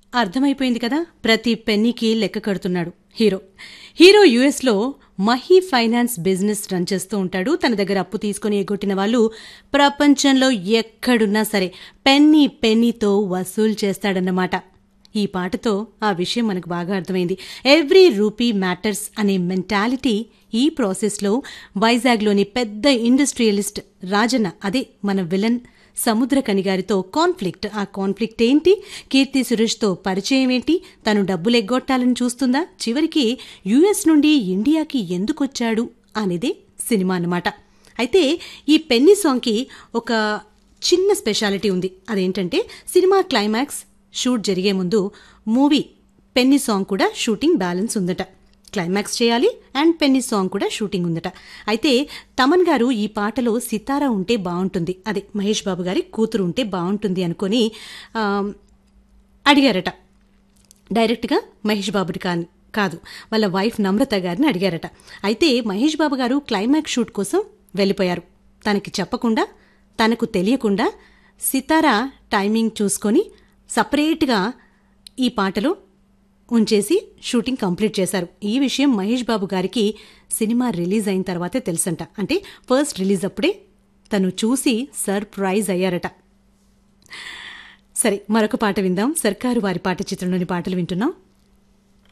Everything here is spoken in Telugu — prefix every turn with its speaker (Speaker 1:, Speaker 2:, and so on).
Speaker 1: అర్థమైపోయింది కదా ప్రతి పెన్నీకి లెక్క కడుతున్నాడు హీరో హీరో యుఎస్లో మహీ ఫైనాన్స్ బిజినెస్ రన్ చేస్తూ ఉంటాడు తన దగ్గర అప్పు తీసుకుని ఎగ్గొట్టిన వాళ్ళు ప్రపంచంలో ఎక్కడున్నా సరే పెన్నీ పెన్నీతో వసూలు చేస్తాడన్నమాట ఈ పాటతో ఆ విషయం మనకు బాగా అర్థమైంది ఎవ్రీ రూపీ మ్యాటర్స్ అనే మెంటాలిటీ ఈ ప్రాసెస్లో వైజాగ్లోని పెద్ద ఇండస్ట్రియలిస్ట్ రాజన్న అదే మన విలన్ సముద్రకని గారితో కాన్ఫ్లిక్ట్ ఆ కాన్ఫ్లిక్ట్ ఏంటి కీర్తి సురేష్తో పరిచయం ఏంటి తను డబ్బులు ఎగ్గొట్టాలని చూస్తుందా చివరికి యుఎస్ నుండి ఇండియాకి ఎందుకొచ్చాడు అనేదే సినిమా అన్నమాట అయితే ఈ పెన్నీ సాంగ్కి ఒక చిన్న స్పెషాలిటీ ఉంది అదేంటంటే సినిమా క్లైమాక్స్ షూట్ జరిగే ముందు మూవీ పెన్నీ సాంగ్ కూడా షూటింగ్ బ్యాలెన్స్ ఉందట క్లైమాక్స్ చేయాలి అండ్ పెన్నీ సాంగ్ కూడా షూటింగ్ ఉందట అయితే తమన్ గారు ఈ పాటలో సితారా ఉంటే బాగుంటుంది అదే మహేష్ బాబు గారి కూతురు ఉంటే బాగుంటుంది అనుకొని ఆ, అడిగారట డైరెక్ట్గా మహేష్ బాబుని కా కాదు వాళ్ళ వైఫ్ నమ్రత గారిని అడిగారట అయితే మహేష్ బాబు గారు క్లైమాక్స్ షూట్ కోసం వెళ్ళిపోయారు తనకి చెప్పకుండా తనకు తెలియకుండా సితారా టైమింగ్ చూసుకొని సపరేట్గా ఈ పాటలో ఉంచేసి షూటింగ్ కంప్లీట్ చేశారు ఈ విషయం మహేష్ బాబు గారికి సినిమా రిలీజ్ అయిన తర్వాతే తెలుసంట అంటే ఫస్ట్ రిలీజ్ అప్పుడే తను చూసి సర్ప్రైజ్ అయ్యారట సరే మరొక పాట విందాం సర్కారు వారి పాట చిత్రంలోని పాటలు వింటున్నాం